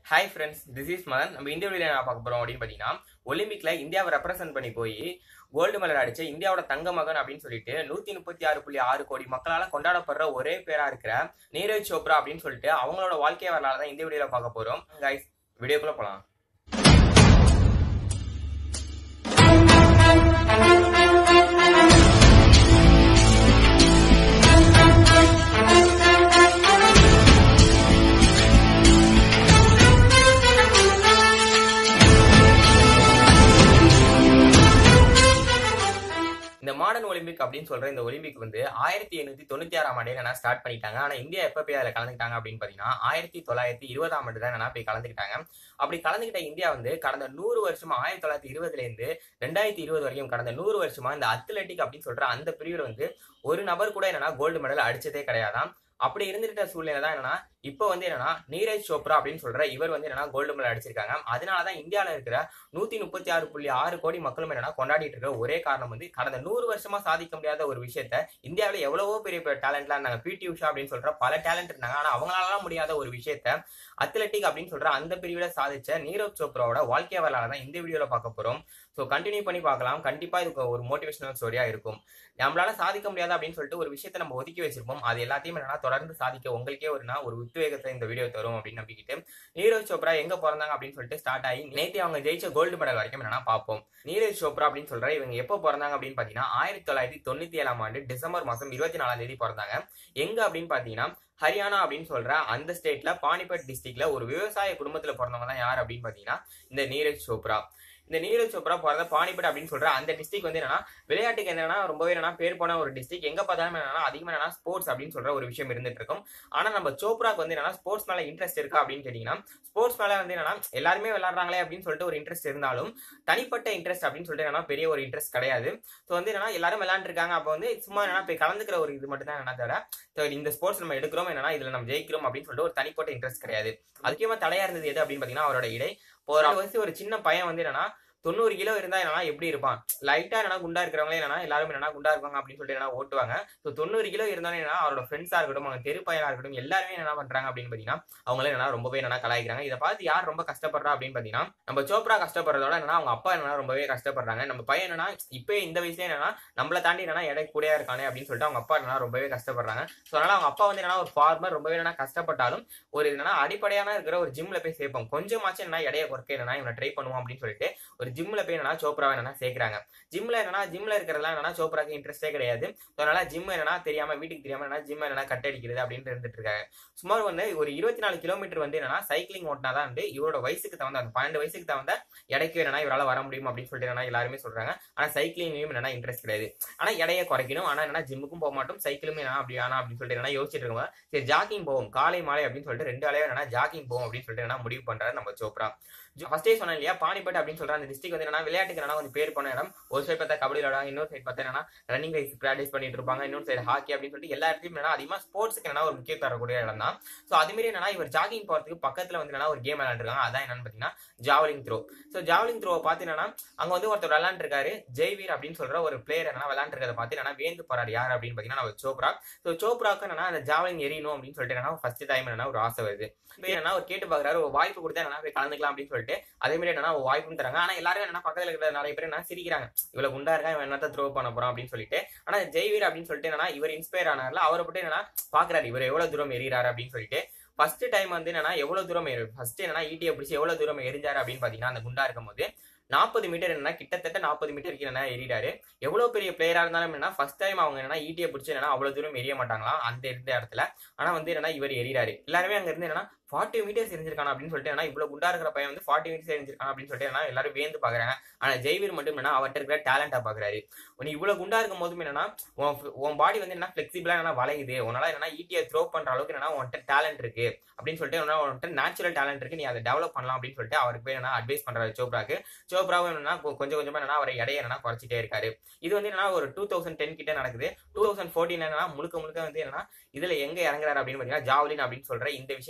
hi friends this is Madan நம்ம இந்த வீடியோவில் என்ன பார்க்க போறோம் அப்படின்னு பார்த்தீங்கன்னா ஒலிம்பிக்ல இந்தியாவை ரெப்ரசென்ட் பண்ணி போய் கோல்டு மெடல் அடிச்ச இந்தியாவோட தங்க மகன் அப்படின்னு சொல்லிட்டு நூத்தி முப்பத்தி ஆறு புள்ளி ஆறு கோடி மக்களால கொண்டாடப்படுற ஒரே பேரா இருக்கிற நீரஜ் சோப்ரா அப்படின்னு சொல்லிட்டு அவங்களோட வாழ்க்கை வரலாறு தான் இந்த வீடியோல பார்க்க போறோம் கைஸ் வீடியோக்குள்ள போலாம் இந்த மாடர்ன் ஒலிம்பிக் அப்படின்னு சொல்ற இந்த ஒலிம்பிக் வந்து ஆயிரத்தி எண்ணூத்தி தொண்ணூத்தி ஆறாம் ஆண்டு என்ன ஸ்டார்ட் பண்ணிட்டாங்க ஆனா இந்தியா எப்ப போய் அதில் கலந்துக்கிட்டாங்க அப்படின்னு பாத்தீங்கன்னா ஆயிரத்தி தொள்ளாயிரத்தி இருபதாம் ஆண்டு தான் என்ன போய் கலந்துக்கிட்டாங்க அப்படி கலந்துக்கிட்ட இந்தியா வந்து கடந்த நூறு வருஷமா ஆயிரத்தி தொள்ளாயிரத்தி இருபதுல இருந்து ரெண்டாயிரத்தி இருபது வரைக்கும் கடந்த நூறு வருஷமா இந்த அத்லெட்டிக் அப்படின்னு சொல்ற அந்த பிரிவில் வந்து ஒரு நபர் கூட என்னன்னா கோல்டு மெடல் அடிச்சதே கிடையாதாம் அப்படி இருந்துட்ட சூழ்நிலை தான் என்னன்னா இப்போ வந்து என்னன்னா நீரஜ் சோப்ரா அப்படின்னு சொல்ற இவர் வந்து என்னன்னா கோல்டு மெடல் அடிச்சிருக்காங்க அதனாலதான் இந்தியாவில இருக்கிற நூத்தி முப்பத்தி ஆறு புள்ளி ஆறு கோடி மக்களும் என்னன்னா கொண்டாடிட்டு இருக்க ஒரே காரணம் வந்து கடந்த நூறு வருஷமா சாதிக்க முடியாத ஒரு விஷயத்த இந்தியாவில எவ்வளவோ பெரிய பெரிய டேலண்ட்லாம் இருந்தாங்க பிடி உஷா அப்படின்னு சொல்ற பல டேலண்ட் இருந்தாங்க ஆனா அவங்களால முடியாத ஒரு விஷயத்த அத்லெட்டிக் அப்படின்னு சொல்ற அந்த பிரிவுல சாதிச்ச நீரஜ் சோப்ராவோட வாழ்க்கை வரலாறு தான் இந்த வீடியோல பார்க்க போறோம் ஸோ கண்டினியூ பண்ணி பார்க்கலாம் கண்டிப்பா இதுக்கு ஒரு மோட்டிவேஷனல் ஸ்டோரியா இருக்கும் நம்மளால சாதிக்க முடியாது அப்படின்னு சொல்லிட்டு ஒரு விஷயத்த நம்ம ஒதுக்கி வச்சிருப்போம் அது எல்லாத்தையும் என்னன்னா தொடர்ந்து சாதிக்க உங்களுக்கே ஒரு நாள் ஒரு உத்வேகத்தை இந்த வீடியோ தரும் அப்படின்னு நம்பிக்கிட்டு நீரஜ் சோப்ரா எங்க பிறந்தாங்க அப்படின்னு சொல்லிட்டு ஸ்டார்ட் ஆகி நேற்று அவங்க ஜெயிச்ச கோல்டு மெடல் வரைக்கும் என்னன்னா பார்ப்போம் நீரஜ் சோப்ரா அப்படின்னு சொல்ற இவங்க எப்போ பிறந்தாங்க அப்படின்னு பாத்தீங்கன்னா ஆயிரத்தி தொள்ளாயிரத்தி தொண்ணூத்தி ஏழாம் ஆண்டு டிசம்பர் மாசம் இருபத்தி நாலாம் தேதி பிறந்தாங்க எங்க அப்படின்னு பாத்தீங்கன்னா ஹரியானா அப்படின்னு சொல்ற அந்த ஸ்டேட்ல பானிபட் டிஸ்ட்ரிக்ட்ல ஒரு விவசாய குடும்பத்துல பிறந்தவங்க தான் யார் அப்படின்னு பாத்தீங்கன்னா இந்த நீரஜ் சோப்ரா இந்த நீரஜ் சோப்ரா பிறந்த பானிபட் அப்படின்னு சொல்ற அந்த டிஸ்ட்ரிக் வந்து என்னன்னா விளையாட்டுக்கு என்னன்னா ரொம்பவே என்னன்னா பேர் போன ஒரு டிஸ்ட்ரிக் எங்க பார்த்தாலும் என்னன்னா அதிகமா என்னன்னா ஸ்போர்ட்ஸ் அப்படின்னு சொல்ற ஒரு விஷயம் இருந்துட்டு இருக்கும் ஆனா நம்ம சோப்ராக்கு வந்து என்னன்னா ஸ்போர்ட்ஸ் மேல இன்ட்ரெஸ்ட் இருக்கா அப்படின்னு கேட்டீங்கன்னா ஸ்போர்ட்ஸ் மேல வந்து என்னன்னா எல்லாருமே விளையாடுறாங்களே அப்படின்னு சொல்லிட்டு ஒரு இன்ட்ரெஸ்ட் இருந்தாலும் தனிப்பட்ட இன்ட்ரெஸ்ட் அப்படின்னு சொல்லிட்டு என்னன்னா பெரிய ஒரு இன்ட்ரெஸ்ட் கிடையாது ஸோ வந்து என்னன்னா எல்லாரும் விளையாண்டுருக்காங்க அப்போ வந்து சும்மா என்னன்னா போய் கலந்துக்கிற ஒரு இது மட்டும் தான் என்ன தவிர so இந்த ஸ்போர்ட்ஸ் நம்ம எடுக்கிறோம் என்னன்னா இதுல நம்ம ஜெயிக்கிறோம் அப்படின்னு சொல்லிட்டு ஒரு தனிப்பட்ட இன்ட்ரெஸ்ட் கிடையாது அதுக்கேமா தடையா இருந்தது எது அப்படின்னு பாத்தீங்கன்னா அவரோட இடை இப்போ ஒரு வயசு ஒரு சின்ன பையன் வந்து என்னன்னா தொண்ணூறு கிலோ இருந்தா என்னன்னா எப்படி இருப்பான் லைட்டா என்னன்னா குண்டா இருக்கிறவங்களே என்னன்னா எல்லாரும் என்னன்னா குண்டா இருப்பாங்க அப்படின்னு சொல்லிட்டு என்னன்னா ஓட்டுவாங்க ஸோ தொண்ணூறு கிலோ இருந்தாலும் என்னன்னா அவரோட ஃப்ரெண்ட்ஸா இருக்கட்டும் அவங்க தெரு பையனா இருக்கட்டும் எல்லாருமே என்ன பண்றாங்க அப்படின்னு பாத்தீங்கன்னா அவங்களே என்னன்னா ரொம்பவே என்னன்னா கலாய்க்கிறாங்க இதை பார்த்து யார் ரொம்ப கஷ்டப்படுறா அப்படின்னு பாத்தீங்கன்னா நம்ம சோப்ரா கஷ்டப்படுறதோட என்னன்னா அவங்க அப்பா என்னன்னா ரொம்பவே கஷ்டப்படுறாங்க நம்ம பையன் என்னன்னா இப்போ இந்த வயசுல என்னன்னா நம்மளை தாண்டி என்னன்னா எடை கூடயா இருக்கானே அப்படின்னு சொல்லிட்டு அவங்க அப்பா என்னன்னா ரொம்பவே கஷ்டப்படுறாங்க ஸோ அதனால அவங்க அப்பா வந்து என்னன்னா ஒரு ஃபார்மர் ரொம்பவே என்னன்னா கஷ்டப்பட்டாலும் ஒரு என்னன்னா அடிப்படையான இருக்கிற ஒரு ஜிம்ல போய் சேர்ப்போம் கொஞ்சமாச்சும் என்ன எடையை குறைக்க என்னன்னா இவனை ட்ரை பண்ணுவோம் அப்படின்னு சொல்லிட்டு ஒரு ஜிம்ல போய் என்னன்னா சோப்ராவை என்னன்னா சேர்க்கிறாங்க ஜிம்ல என்னன்னா ஜிம்ல இருக்கிறதெல்லாம் என்னன்னா சோப்ராக்கு இன்ட்ரெஸ்டே கிடையாது ஸோ அதனால ஜிம் என்னன்னா தெரியாம வீட்டுக்கு தெரியாம என்னன்னா ஜிம் என்னன்னா கட் அடிக்கிறது அப்படின்னு இருந்துட்டு இருக்காங்க சுமார் வந்து ஒரு இருபத்தி நாலு கிலோமீட்டர் வந்து என்னன்னா சைக்கிளிங் ஓட்டினா தான் வந்து இவரோட வயசுக்கு தகுந்த அந்த பன்னெண்டு வயசுக்கு தகுந்த இடைக்கு என்னன்னா இவரால் வர முடியும் அப்படின்னு சொல்லிட்டு என்னன்னா எல்லாருமே சொல்றாங்க ஆனா சைக்கிளிங்லயும் என்னன்னா இன்ட்ரெஸ்ட் கிடையாது ஆனா எடையை குறைக்கணும் ஆனா என்னன்னா ஜிம்முக்கும் போக மாட்டோம் சைக்கிளும் என்ன அப்படி ஆனா அப்படின்னு சொல்லிட்டு என்ன யோசிச்சுட்டு இருக்கோம் சரி ஜாக்கிங் போவோம் காலை மாலை அப்படின்னு சொல்லிட்டு ரெண்டு அலையும் என்னன்னா ஜாக்கிங் போவோம் அப்படின்னு சொல்லிட்டு என்ன முடிவு பண்றாரு நம்ம சோப்ரா ஃபர்ஸ்டே சொன்னேன் இல்லையா பானிபட் அப்படின்னு சொல்ற அந்த டிஸ்ட்ரிக் வந்து என்னன்னா விளையாட்டுக்கு என்னன்னா கொஞ்சம் பேர் போன இடம் ஒரு சைடு பார்த்தா கபடி விளையாடுவாங்க இன்னொரு சைடு பார்த்தா என்னன்னா ரன்னிங் ரைஸ் ப்ராக்டிஸ் பண்ணிட்டு இருப்பாங்க இன்னொரு சைடு ஹாக்கி அப்படின்னு சொல்லிட்டு எல்லா இடத்துலயும் என்னன்னா அதிகமா ஸ்போர்ட்ஸ்க்கு என்னன்னா ஒரு முக்கியம் தரக்கூடிய இடம் தான் ஸோ அதுமாரி என்னன்னா இவர் ஜாகிங் போறதுக்கு பக்கத்துல வந்து என்னன்னா ஒரு கேம் விளையாண்டுருக்காங்க அதான் என்னன்னு பாத்தீங்கன்னா ஜாவலிங் த்ரோ ஸோ ஜாவலிங் த்ரோவை பார்த்து என்னன்னா அங்க வந்து ஒருத்தர் விளையாண்டுருக்காரு ஜெய்வீர் அப்படின்னு சொல்ற ஒரு பிளேயர் என்னன்னா விளையாண்டுருக்கதை பார்த்து என்னன்னா வேந்து போறாரு யார் அப்படின்னு பாத்தீங்கன்னா நம்ம சோப்ரா ஸோ சோப்ராக்கு என்னன்னா அந்த ஜாவலிங் எரியணும் அப்படின்னு சொல்லிட்டு என்னன்னா ஃபர்ஸ்ட் டைம் என்னன்னா ஒரு ஆசை வருது இப்போ என்னன்னா ஒரு கேட்டு பாக்குறாரு ஒரு வாய்ப்பு கொடுத்தா என்னன்னா போய் கலந்துக்கலாம் அப்படின்னு சொல்லிட்டு அதே மாதிரி என்னன்னா ஒரு வாய்ப்பும் தராங்க ஆனா எல்லாரும் என்ன பக்கத்துல இருக்கிற நிறைய பேர் என்ன சிரிக்கிறாங்க இவ்வளவு குண்டா இருக்கா இவன் என்னத்த த்ரோ பண்ண போறான் அப்படின்னு சொல்லிட்டு ஆனா ஜெய்வீர் அப்படின்னு சொல்லிட்டு என்னன்னா இவர் இன்ஸ்பயர் ஆனார்ல அவரை பட்டு என்னன்னா பாக்குறாரு இவர் எவ்வளவு தூரம் எறிகிறாரு அப்படின்னு சொல்லிட்டு ஃபர்ஸ்ட் டைம் வந்து என்னன்னா எவ்வளவு தூரம் ஃபர்ஸ்ட் என்னன்னா ஈட்டியை பிடிச்சி எவ்வளவு தூரம் எரிஞ்சாரு அப்படின்னு பாத்தீங்கன்னா அந்த குண்டா இருக்கும் போது நாற்பது மீட்டர் என்ன கிட்டத்தட்ட நாற்பது மீட்டருக்கு என்ன எறிறாரு எவ்வளவு பெரிய பிளேயரா இருந்தாலும் என்ன ஃபர்ஸ்ட் டைம் அவங்க என்னன்னா ஈட்டியை பிடிச்சி என்னன்னா அவ்வளவு தூரம் எரிய மாட்டாங்களாம் அந்த இருந்த இடத்துல ஆனா வந்து என்னன்னா இவர் எறிறாரு எல்லாருமே அங்க இருந்து என்னன்னா ஃபார்ட்டி மீட்டர்ஸ் எரிஞ்சிருக்கான அப்படின்னு சொல்லிட்டு ஏன்னா இவ்வளவு குண்டா இருக்கிற பையன் வந்து ஃபார்ட்டி மீட்டர்ஸ் எரிஞ்சிருக்கான் அப்படின்னு சொல்லிட்டு என்ன எல்லாரும் வேந்து பாக்குறாங்க ஆனா ஜெய்வீர் மட்டும் என்ன அவர்கிட்ட இருக்கிற டேலண்டா பாக்குறாரு நீ இவ்வளவு குண்டா இருக்கும் போதும் என்னன்னா உன் பாடி வந்து என்ன பிளெக்சிபிளா என்ன வளையுது உன்னால என்னன்னா ஈட்டியை த்ரோ பண்ற அளவுக்கு என்னன்னா உன்கிட்ட டேலண்ட் இருக்கு அப்படின்னு சொல்லிட்டு உன்கிட்ட நேச்சுரல் டேலண்ட் இருக்கு நீ அதை டெவலப் பண்ணலாம் அப்படின்னு சொல்லிட்டு அவருக்கு போய் என்ன அட்வைஸ் பண்றாரு சோப்ராக்கு சோப்ராவும் என்னன்னா கொஞ்சம் கொஞ்சமா என்னன்னா அவரை இடையே என்னன்னா குறைச்சிட்டே இருக்காரு இது வந்து என்னன்னா ஒரு டூ தௌசண்ட் டென் கிட்ட நடக்குது டூ தௌசண்ட் ஃபோர்டீன் என்னன்னா முழுக்க முழுக்க வந்து என்னன்னா இதுல எங்க இறங்குறாரு அப்படின்னு பாத்தீங்கன்னா ஜாவலின் அப்படின்னு சொல்ற இந்த விஷயத்துல வந்து என்னன்னா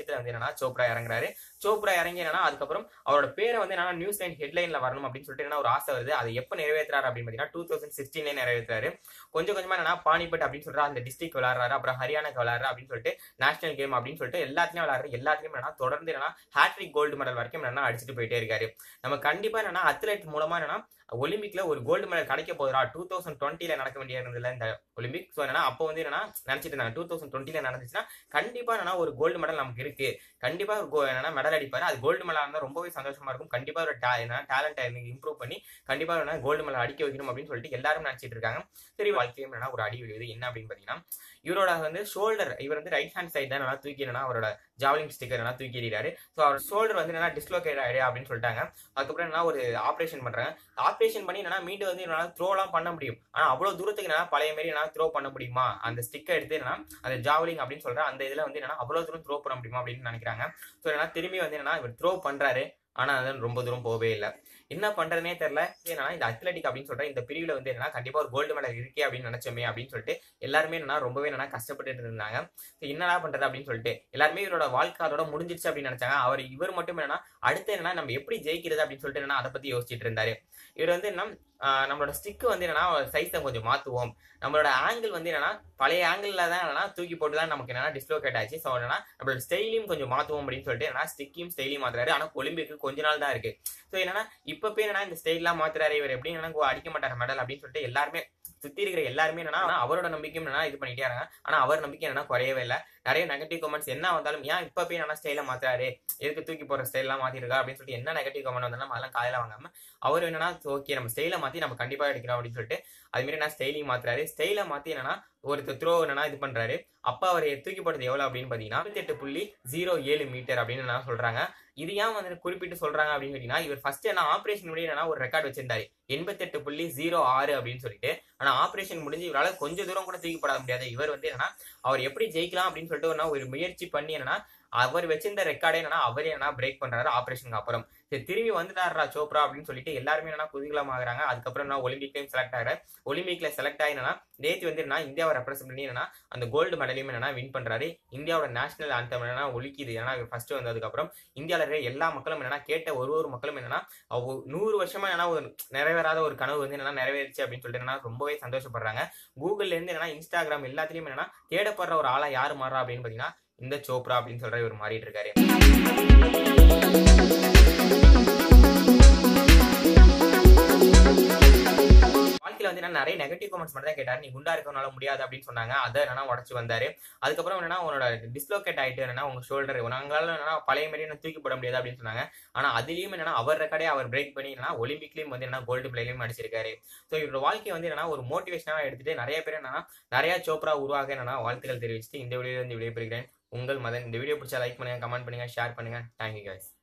என்னன்னா சோப்ரா இறங்குறாரு சோப்ரா இறங்கி என்னன்னா அதுக்கப்புறம் அவரோட பேரை வந்து என்னன்னா நியூஸ் லைன் ஹெட்லைன்ல வரணும் அப்படின்னு சொல்லிட்டு என்ன ஒரு ஆசை வருது அதை எப்போ நிறைவேற்றுறாரு அப்படின்னு பார்த்தீங்கன்னா டூ தௌசண்ட் சிக்ஸ்டீன்ல நிறைவேற்றுறாரு கொஞ்சம் கொஞ்சமா என்னன்னா பானிபட் அப்படின்னு சொல்ற அந்த டிஸ்ட்ரிக்ட் விளாடுறாரு அப்புறம் ஹரியானாக்கு விளாடுறாரு அப்படின்னு சொல்லிட்டு நேஷனல் கேம் அப்படின்னு சொல்லிட்டு எல்லாத்தையும் விளாடுறாரு எல்லாத்தையும் என்னன்னா தொடர்ந்து என்னன்னா ஹேட்ரிக் கோல்டு மெடல் வரைக்கும் என்னன்னா அடிச்சுட்டு போயிட்டே இருக்காரு நம்ம கண்டிப்பா என்னன்னா அத்லெட் மூலமா என்னன்னா ஒலிம்பிக்ல ஒரு கோல்டு மெடல் கிடைக்க போதுரா டூ தௌசண்ட் டுவெண்ட்டில நடக்க வேண்டிய இருந்ததுல இந்த ஒலிம்பிக் ஸோ என்னன்னா அப்போ வந்து என்னன்னா நினைச்சிட்டு இருந்தாங்க டூ தௌசண்ட் டுவெண்ட்டில நடந்துச்சுன்னா கண்டிப்பா என்னன்னா ஒரு கோல்டு மெடல் நமக்கு இருக்கு கண்டிப்பா ஒரு go- என்னன்னா மெடல் அடிப்பாரு அது கோல்டு மெடல் இருந்தால் ரொம்பவே சந்தோஷமா இருக்கும் கண்டிப்பா ஒரு ta- என்ன டேலண்ட் இம்ப்ரூவ் பண்ணி கண்டிப்பா என்ன கோல்டு மெடல் அடிக்க வைக்கணும் அப்படின்னு சொல்லிட்டு எல்லாரும் நினைச்சிட்டு இருக்காங்க சரி வாழ்க்கையும் என்னன்னா ஒரு அடி விழுது என்ன அப்படின்னு பாத்தீங்கன்னா இவரோட வந்து ஷோல்டர் இவர் வந்து ரைட் ஹேண்ட் சைடு தான் நல்லா தூக்கி என்னன்னா அவரோட ஜாவலிங் ஸ்டிக்கர் என்ன தூக்கி எறிகிறாரு ஸோ அவர் ஷோல்டர் வந்து என்னன்னா டிஸ்லோகேட் ஆயிடு அப்படின்னு சொல்லிட்டாங்க அதுக்கப்புறம் என்ன ஒரு ஆப்ரேஷன் பண்றாங்க ஆப்ரேஷன் பண்ணி என்னன்னா மீண்டும் வந்து என்னால் த்ரோலாம் பண்ண முடியும் ஆனா அவ்வளவு தூரத்துக்கு என்ன பழைய மாதிரி என்னால் த்ரோ பண்ண முடியுமா அந்த ஸ்டிக்கை எடுத்து என்னன்னா அந்த ஜாவலிங் அப்படின்னு சொல்ற அந்த இதுல வந்து என்னன்னா அவ்வளவு தூரம் த்ரோ பண்ண முடியுமா அப்படின்னு நினைக்கிறாங்க ஸோ என்னன்னா திரும்பி வந்து என்னன்னா இவர் த்ரோ பண்றாரு ஆனா அது ரொம்ப தூரம் போகவே இல்லை என்ன பண்றதுனே தெரியல ஏன்னா இந்த அத்லெட்டிக் அப்படின்னு சொல்ற இந்த பிரிவுல வந்து என்னன்னா கண்டிப்பா ஒரு கோல்டு மெடல் இருக்கே அப்படின்னு நினைச்சோமே அப்படின்னு சொல்லிட்டு எல்லாருமே என்னன்னா ரொம்பவே என்னன்னா கஷ்டப்பட்டுட்டு இருந்தாங்க So என்னடா பண்றது அப்படின்னு சொல்லிட்டு எல்லாருமே இவரோட வாழ்க்கை அதோட முடிஞ்சிருச்சு அப்படின்னு நினைச்சாங்க அவர் இவர் மட்டும் என்னன்னா அடுத்து என்னன்னா நம்ம எப்படி ஜெயிக்கிறது அப்படின்னு சொல்லிட்டு என்னன்னா அதை பத்தி யோசிச்சுட்டு இருந்தாரு இவர் வந்து என்ன ஆஹ் நம்மளோட ஸ்டிக் வந்து என்னன்னா சைஸை கொஞ்சம் மாத்துவோம் நம்மளோட ஆங்கிள் வந்து என்னன்னா பழைய ஆங்கிள் தான் என்னன்னா தூக்கி போட்டு தான் நமக்கு என்னன்னா டிஸ்லோகேட் ஆச்சு ஸோ என்னன்னா நம்மளோட ஸ்டைலையும் கொஞ்சம் மாத்துவோம் அப்படின்னு சொல்லிட்டு என்னன்னா ஸ்டிக்கையும் ஸ்டைலையும் மாத்துறாரு ஆனா ஒலிம்பிக்கு கொஞ்ச நாள் தான் இருக்கு ஸோ என்னன்னா இப்ப போய் என்னன்னா இந்த ஸ்டைல்லாம் மாத்துறாரு இவர் எப்படி என்னன்னா கோ- அடிக்க மாட்டார் மெடல் அப்படின்னு சொல்லிட்டு எல்லாருமே சுத்தி இருக்கிற எல்லாருமே என்னன்னா ஆனா அவரோட நம்பிக்கையும் என்னன்னா இது பண்ணிட்டே இருக்காங்க ஆனா அவர் நம்பிக்கை என்னன்னா குறையவே இல்லை நிறைய நெகட்டிவ் கமெண்ட்ஸ் என்ன வந்தாலும் ஏன் இப்ப போய் என்னன்னா ஸ்டைல மாத்துறாரு எதுக்கு தூக்கி போற ஸ்டைல்லாம் மாத்திருக்கா அப்படின்னு சொல்லிட்டு என்ன நெகட்டிவ் கமெண்ட் வந்தாலும் அதெல்லாம் காலையில வாங்காம அவர் என்னன்னா ஓகே நம்ம ஸ்டைல மாத்தி நம்ம கண்டிப்பா எடுக்கிறோம் அப்படின்னு சொல்லிட்டு அது மாதிரி என்ன ஸ்டைலையும் மாத்துறாரு ஸ்டைல மாத்தி என்னன்னா ஒரு த்ரோ என்னன்னா இது பண்றாரு அப்ப அவர் தூக்கி போட்டது எவ்வளவு அப்படின்னு பாத்தீங்கன்னா எட்டு புள்ளி ஜீரோ ஏழு மீட்டர் அப்படின்னு என்ன சொல்றாங்க இது ஏன் வந்து குறிப்பிட்டு சொல்றாங்க அப்படின்னு கேட்டீங்கன்னா இவர் ஃபர்ஸ்ட் என்ன ஆபரேஷன் முடிய என்னன்னா ஒரு ரெக்கார்ட் வச்சிருந்தாரு எண்பத்தெட்டு புள்ளி ஜீரோ ஆறு அப்படின்னு சொல்லிட்டு ஆனா ஆபரேஷன் முடிஞ்சு இவரால கொஞ்சம் தூரம் கூட தூக்கி போட முடியாது இவர் வந்து என்னன்னா அவர் எப்படி ஜெயிக்கலாம் அப்படின்னு சொல்லிட்டு ஒரு நாள் ஒரு முயற்சி பண்ணி என்னன்னா அவர் வச்சிருந்த ரெக்கார்டே என்னன்னா அவரே என்னன்னா பிரேக் பண்றாரு ஆபரேஷனுக்கு அப்புறம் சரி திரும்பி வந்துட்டாரா சோப்ரா அப்படின்னு சொல்லிட்டு எல்லாருமே என்னன்னா குதூகலம் ஆகுறாங்க அதுக்கப்புறம் என்ன ஒலிம்பிக்லையும் செலக்ட் ஆகிறாரு ஒலிம்பிக்ல செலக்ட் ஆகினா நேற்று வந்து என்ன இந்தியாவை ரெப்ரசென்ட் பண்ணி என்னன்னா அந்த கோல்டு மெடலையும் என்னன்னா வின் பண்றாரு இந்தியாவோட நேஷனல் ஆந்தம் என்னன்னா ஒலிக்குது ஏன்னா ஃபர்ஸ்ட் வந்ததுக்கு அப்புறம் இந்தியாவில் இருக்கிற எல்லா மக்களும் என்னன்னா கேட்ட ஒரு ஒரு மக்களும் என்னன்னா அவ நூறு வருஷமா என்னன்னா ஒரு நிறைவேறாத ஒரு கனவு வந்து என்னன்னா நிறைவேறிச்சு அப்படின்னு சொல்லிட்டு என்னன்னா ரொம்பவே சந்தோஷப்படுறாங்க கூகுள்ல இருந்து என்னன்னா இன்ஸ்டாகிராம் எல்லாத்துலயும் என்னன்னா தேடப்படுற ஒரு ஆளா யாரு மாறா அப்படின்னு பாத்தீங்கன்னா இந்த சோப்ரா அப்படின்னு சொல்ற இவர் மாறிட்டு இருக்காரு வாழ்க்கையில வந்து என்ன நிறைய நெகட்டிவ் கமெண்ட்ஸ் மட்டும் தான் கேட்டாரு நீ குண்டா இருக்கனால முடியாது அப்படின்னு சொன்னாங்க அதை என்னன்னா உடச்சு வந்தாரு அதுக்கப்புறம் என்னன்னா உன்னோட டிஸ்லோகேட் ஆயிட்டு என்னன்னா உங்க ஷோல்டர் நாங்களால என்னன்னா பழைய மாதிரி என்ன தூக்கி போட முடியாது அப்படின்னு சொன்னாங்க ஆனா அதுலயும் என்னன்னா அவர் ரெக்கார்டே அவர் பிரேக் பண்ணி என்னன்னா ஒலிம்பிக்லயும் வந்து என்ன கோல்டு பிளேலையும் அடிச்சிருக்காரு ஸோ இவரோட வாழ்க்கை வந்து என்னன்னா ஒரு மோட்டிவேஷனாக எடுத்துட்டு நிறைய பேர் என்னன்னா நிறைய சோப்ரா உருவாக என்னன்னா வாழ்த்துக்கள் தெரிவிச்சுட்டு இந்த வீடியோ வந்து விடைபெறுகிறேன் உங்கள் மதன் இந்த வீடியோ பிடிச்சா லைக் பண்ணுங்க கமெண்ட் பண்ணுங்க ஷேர் பண்ணுங்க தேங்க்யூ guys